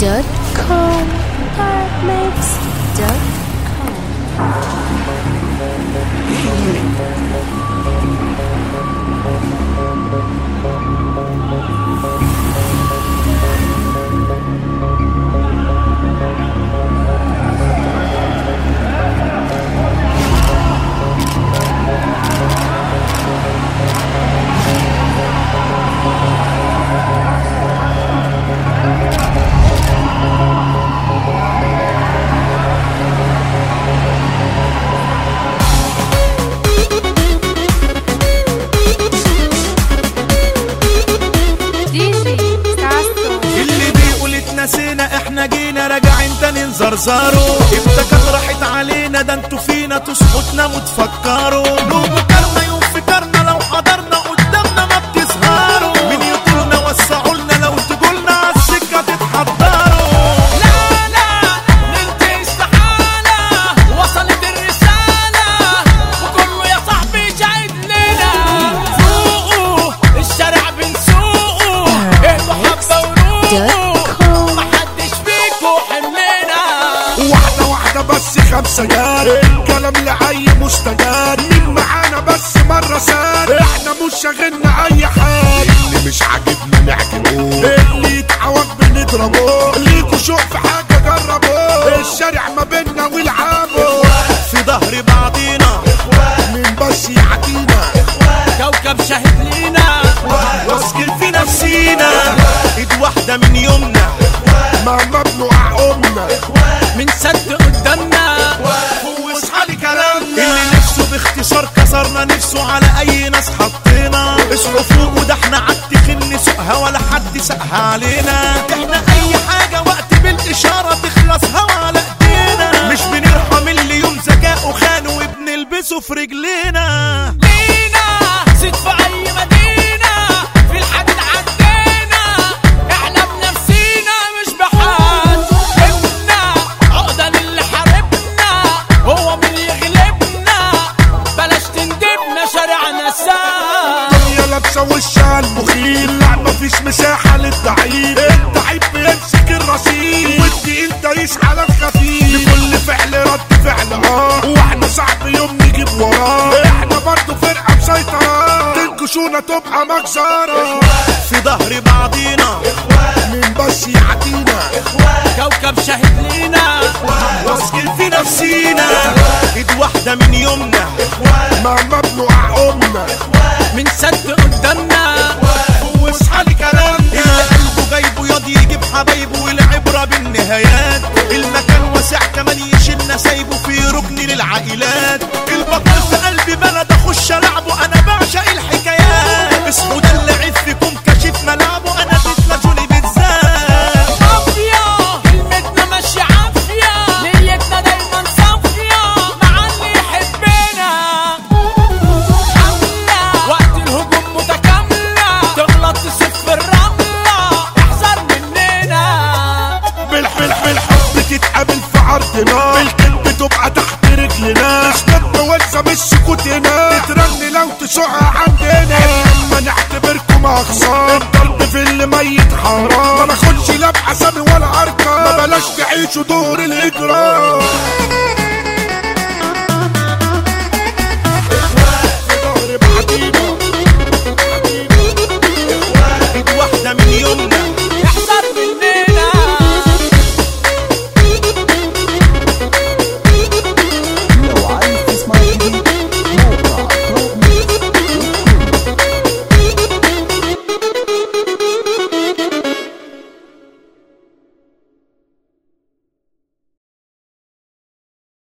dot com Darkmix dot com DJ Sasso اللي بيقول اتنسينا احنا جينا راجعين تاني نزرزروا ابتكت راحت علينا ده انتوا فينا تسقطنا وتفكروا لو فكرنا يوم فكرنا لو حضرنا قدامنا ما بتظهروا من يطولنا وسعوا لنا لو تقولنا على السكه تتحضروا لا لا ننتهي استحالة وصلت الرسالة وكله يا صاحبي شاهد لنا فوقوا الشارع بنسوقوا اهدوا حبة وروقوا محدش فيكوا حملنا واحدة واحدة بس خمسة جار الكلام لأي مستجار مين معانا بس مرة سار احنا مش شاغلنا أي حاجة اللي مش عاجبنا نعجبوه اللي يتعوج بنضربوه ليكوا شوق في حاجة جربوه الشارع ما بينا والعبوا في ظهر بعضينا مين بس يعدينا كوكب شاهد لينا واثقين في نفسينا ايد واحده من يومنا مهما بنوقع أمنا من سد قدامنا واصحى لي كلامنا اللي نفسه باختصار كسرنا نفسه على اي ناس حطينا اصحوا فوق وده احنا عالتخن سوقها ولا حد سقها علينا احنا اي حاجه وقت بالاشاره تخلص هوا على ايدينا مش بنرحم اللي يوم ذكاءه خان وبنلبسه في رجلينا لينا زيد في اي مدينة في الحديد عدينا احنا بنفسينا مش بحال ابنا عقدة للي حاربنا هو مين يغلبنا بلاش تندبنا شارعنا سال يا لابسة وشها المخيل لا مفيش مساحة للضعيف الضعيف بيمسك الرصيد والتقيل دايس على الخفيف لكل فعل رد فعل اه واحنا صعب يوم نجيب وراه احنا برضه فرقة مسيطرة تنكشونا تبقى مجزرة في ظهر بعضينا مين بس يعدينا كوكب شاهد لينا واثقين في نفسينا ايد واحده من يومنا مهما بنوقع أمنا من سد قدامنا واصحى لي كلامنا اللي قلبه جايبه ياض يجيب حبايبه والعبره بالنهايات المكان واسع كمان يشيلنا سايبه في ركن للعائلات البطل في قلبي بلد اخش العبه انا بعشق الحكايات اسمه ده اللي عيب فيكم كشف ملعبه انا تتلاشوني بالذات مافيا كلمتنا ماشية عافية نيتنا دايما صافية مع اللي يحبنا حملة وقت الهجوم متكاملة تغلط تصف الرملة احذر مننا بالحب بالحب تتقابل في عرضنا بالكذب تبقى تحت رجلنا تسكت وانسى مش سكوتنا تترن لو تسوقها عندنا اما نعتبركم اخصام الضرب في اللي ميت حرام ما باخدش لا باسامي ولا ارقام ما بلاش تعيشوا دور الاجرام